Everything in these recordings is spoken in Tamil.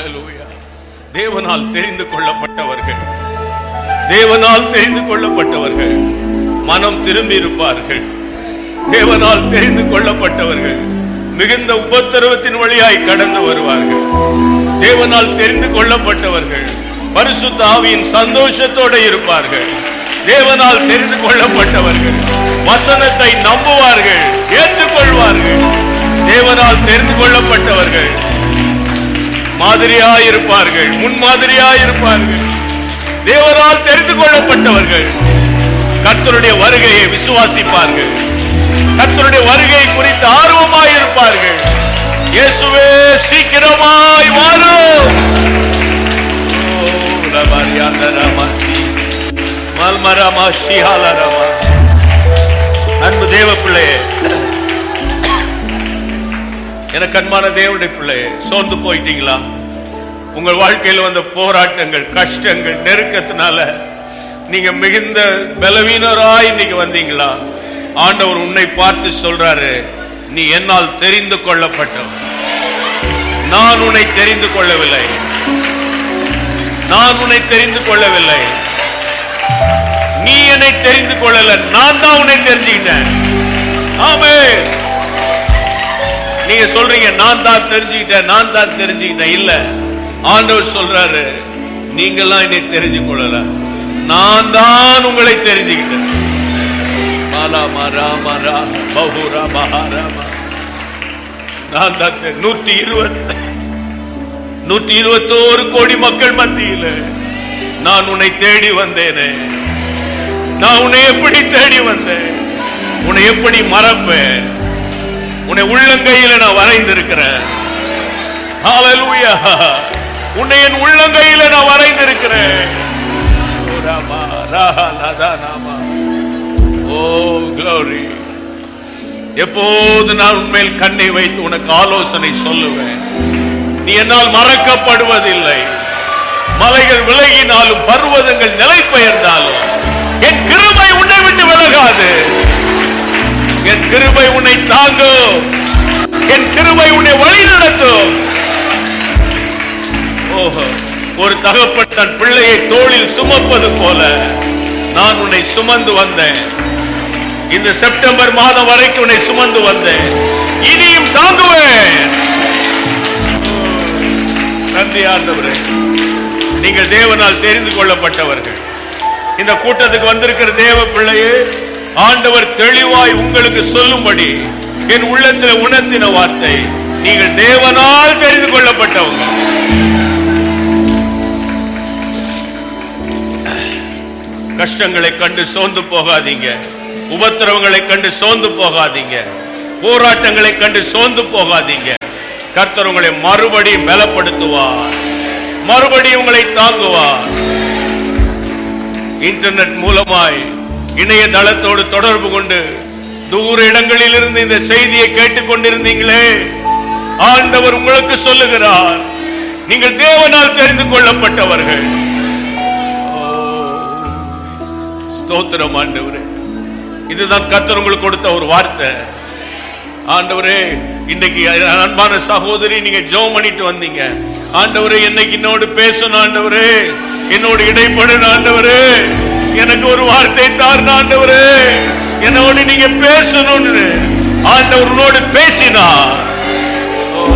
ஹalleluya தேவனால் தெரிந்து கொள்ளப்பட்டவர்கள் தேவனால் தெரிந்து கொள்ளப்பட்டவர்கள் மனம் திரும்பி இருப்பார்கள் தேவனால் தெரிந்து கொள்ளப்பட்டவர்கள் மிகுந்த உபத்திரவத்தின் வழியாய் கடந்து வருவார்கள் தேவனால் தெரிந்து கொள்ளப்பட்டவர்கள் பரிசுத்த ஆவியின் சந்தோஷத்தோட இருப்பார்கள் தேவனால் தெரிந்து கொள்ளப்பட்டவர்கள் வசனத்தை நம்புவார்கள் ஏற்றுக்கொள்வார்கள் தேவனால் தெரிந்து கொள்ளப்பட்டவர்கள் மாதிரியாய் இருப்பார்கள் முன்மாதிரியாய் இருப்பார்கள் தேவனால் தெரிந்து கொள்ளப்பட்டவர்கள் கர்த்தருடைய வருகையை விசுவாசிப்பார்கள் கர்த்தருடைய வருகை குறித்து ஆர்வமாய் இருப்பார்கள் இயேசுவே சீக்கிரமாய் வாரும் ஓ, லபாரியாந்தரமாசி, மல்மரமாசி ஹாலரமா. அன்பு தேவ பிள்ளையே எனக்கு அன்பான தேவனுடைய பிள்ளையே சோர்ந்து போயிட்டீங்களா உங்கள் வாழ்க்கையில் வந்த போராட்டங்கள் கஷ்டங்கள் நெருக்கத்தினால நீங்க மிகுந்த பலவீனராய் இன்னைக்கு வந்தீங்களா ஆண்டவர் உன்னை பார்த்து சொல்றாரு நீ என்னால் தெரிந்து கொள்ளப்பட்டவன் நான் உன்னை தெரிந்து கொள்ளவில்லை நான் உன்னை தெரிந்து கொள்ளவில்லை நீ என்னை தெரிந்து கொள்ளல நான் தான் உன்னை தெரிஞ்சுக்கிட்டேன் ஆமே நீங்க சொல்றீங்க நான் தான் தெரிஞ்சுக்கிட்டேன் நான் தான் தெரிஞ்சுக்கிட்டேன் இல்ல ஆண்டவர் சொல்றாரு நீங்கெல்லாம் என்னை தெரிஞ்சு கொள்ளல நான் தான் உங்களை தெரிஞ்சுக்கிட்டேன் மாலாமா ராமரா பகுரா மகாராமா நான் தான் தெரி- நூற்றி இருபத்தி நூற்றி இருபத்தோரு கோடி மக்கள் மத்தியில நான் உன்னை தேடி வந்தேனே நான் உன்னை எப்படி தேடி வந்தேன் உன்னை எப்படி மறப்பேன் உன்னை உள்ளங்கையில நான் வரைந்திருக்கிறேன் ஹalleluya உன்னை என் உள்ளங்கையில நான் வரைந்திருக்கிறேன் ஓ ராமா ராஹா லதா நாமா ஓ glory எப்போது நான் உண்மையில் கண்ணை வைத்து உனக்கு ஆலோசனை சொல்லுவேன் நீ என்னால் மறக்கப்படுவதில்லை மலைகள் விலகினாலும் பர்வதங்கள் நிலை பெயர்ந்தாலும் என் கிருபை உன்னை விட்டு விலகாது என் கிருபை உன்னை தாங்கும் என் கிருபை உன்னை வழி நடத்தும் ஓஹோ ஒரு தகப்பன் தன் பிள்ளையை தோளில் சுமப்பது போல நான் உன்னை சுமந்து வந்தேன் இந்த செப்டம்பர் மாதம் வரைக்கும் உன்னை சுமந்து வந்தேன் இனியும் தாங்குவேன் நன்றி ஆண்டவரே நீங்கள் தேவனால் தெரிந்து கொள்ளப்பட்டவர்கள் இந்த கூட்டத்துக்கு வந்திருக்கிற தேவ பிள்ளையே ஆண்டவர் தெளிவாய் உங்களுக்கு சொல்லும்படி என் உள்ளத்தில் உணர்த்தின வார்த்தை நீங்கள் தேவனால் தெரிந்து கொள்ளப்பட்டவங்க கஷ்டங்களை கண்டு சோர்ந்து போகாதீங்க உபத்திரவங்களை கண்டு சோர்ந்து போகாதீங்க போராட்டங்களை கண்டு சோர்ந்து போகாதீங்க கர்த்தர் உங்களை மறுபடியும் பலப்படுத்துவார் மறுபடியும் உங்களை தாங்குவார் இன்டர்நெட் மூலமாய் இணையதளத்தோடு தொடர்பு கொண்டு தூர இடங்களில் இருந்து இந்த செய்தியை கேட்டுக் கொண்டிருந்தீங்களே ஆண்டவர் உங்களுக்கு சொல்லுகிறார் நீங்கள் தேவனால் தெரிந்து கொள்ளப்பட்டவர்கள் ஓ, ஸ்தோத்திரம் ஆண்டவரே இதுதான் கர்த்தர் உங்களுக்கு கொடுத்த ஒரு வார்த்தை ஆண்டவரே இன்னைக்கு அன்பான சகோதரி நீங்க ஜெபம் பண்ணிட்டு வந்தீங்க ஆண்டவரே என்னைக்கு என்னோடு பேசணும் ஆண்டவரே என்னோடு இடைப்படணும் ஆண்டவரே எனக்கு ஒரு வார்த்தை தாருங்க ஆண்டவரே என்னோடு நீங்க பேசணும்னு ஆண்டவர் உன்னோடு பேசினார் ஓ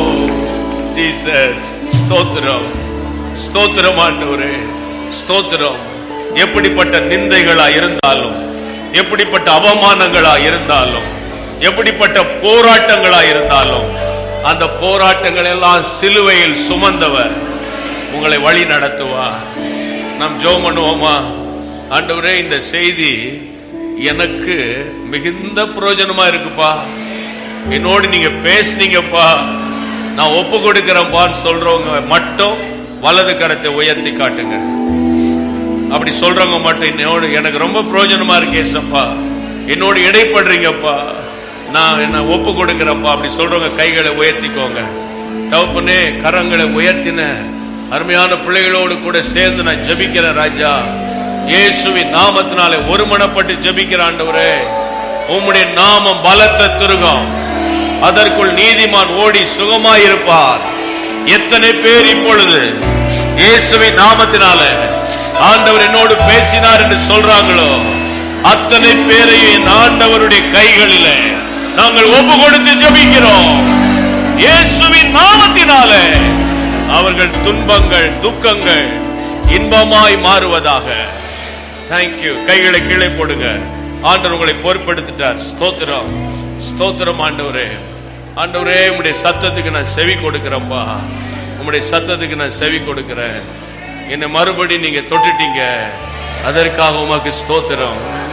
ஜீசஸ் ஸ்தோத்திரம் ஸ்தோத்திரம் ஆண்டவரே ஸ்தோத்திரம் எப்படிப்பட்ட நிந்தைகளா இருந்தாலும் எப்படிப்பட்ட அவமானங்களா இருந்தாலும் எப்படிப்பட்ட போராட்டங்களா இருந்தாலும் அந்த போராட்டங்கள் எல்லாம் சிலுவையில் சுமந்தவர் உங்களை வழி நடத்துவார் நாம் ஜெபம் பண்ணுவோமா ஆண்டவரே இந்த செய்தி எனக்கு மிகுந்த பிரயோஜனமா இருக்குப்பா என்னோடு நீங்க பேசுனீங்கப்பா நான் ஒப்பு கொடுக்கிறேன்ப்பான்னு சொல்றவங்க மட்டும் வலது கரத்தை உயர்த்தி காட்டுங்க அப்படி சொல்றவங்க மட்டும் என்னோடு எனக்கு ரொம்ப பிரயோஜனமா இருக்கு ஏசப்பா என்னோடு இடைப்படுறீங்கப்பா நான் என்ன ஒப்பு கொடுக்கிறேன்ப்பா அப்படி சொல்றவங்க கைகளை உயர்த்திக்கோங்க தகப்பனே கரங்களை உயர்த்தின அருமையான பிள்ளைகளோடு கூட சேர்ந்து நான் ஜெபிக்கிறேன் ராஜா இயேசுவின் நாமத்தினாலே ஒருமனப்பட்டு ஜெபிக்கிற ஆண்டவரே உம்முடைய நாமம் பலத்த துருகம் அதற்குள் நீதிமான் ஓடி சுகமாயிருப்பார் எத்தனை பேர் இப்பொழுது இயேசுவின் நாமத்தினால ஆண்டவர் என்னோடு பேசினார் என்று சொல்றாங்களோ அத்தனை பேரையும் என் ஆண்டவருடைய கைகளில் நாங்கள் ஒப்பு கொடுத்து ஜெபிக்கிறோம் இயேசுவின் நாமத்தினாலே அவர்கள் துன்பங்கள் துக்கங்கள் இன்பமாய் மாறுவதாக தேங்க்யூ கைகளை கீழே போடுங்க ஆண்டவர் உங்களை பொறுப்படுத்திட்டார் ஸ்தோத்திரம் ஸ்தோத்திரம் ஆண்டவரே ஆண்டவரே உம்முடைய சத்தத்துக்கு நான் செவி கொடுக்கிறேன்ப்பா உம்முடைய சத்தத்துக்கு நான் செவி கொடுக்கிறேன் என்னை மறுபடி நீங்க தொட்டுட்டீங்க அதற்காக உமக்கு ஸ்தோத்திரம்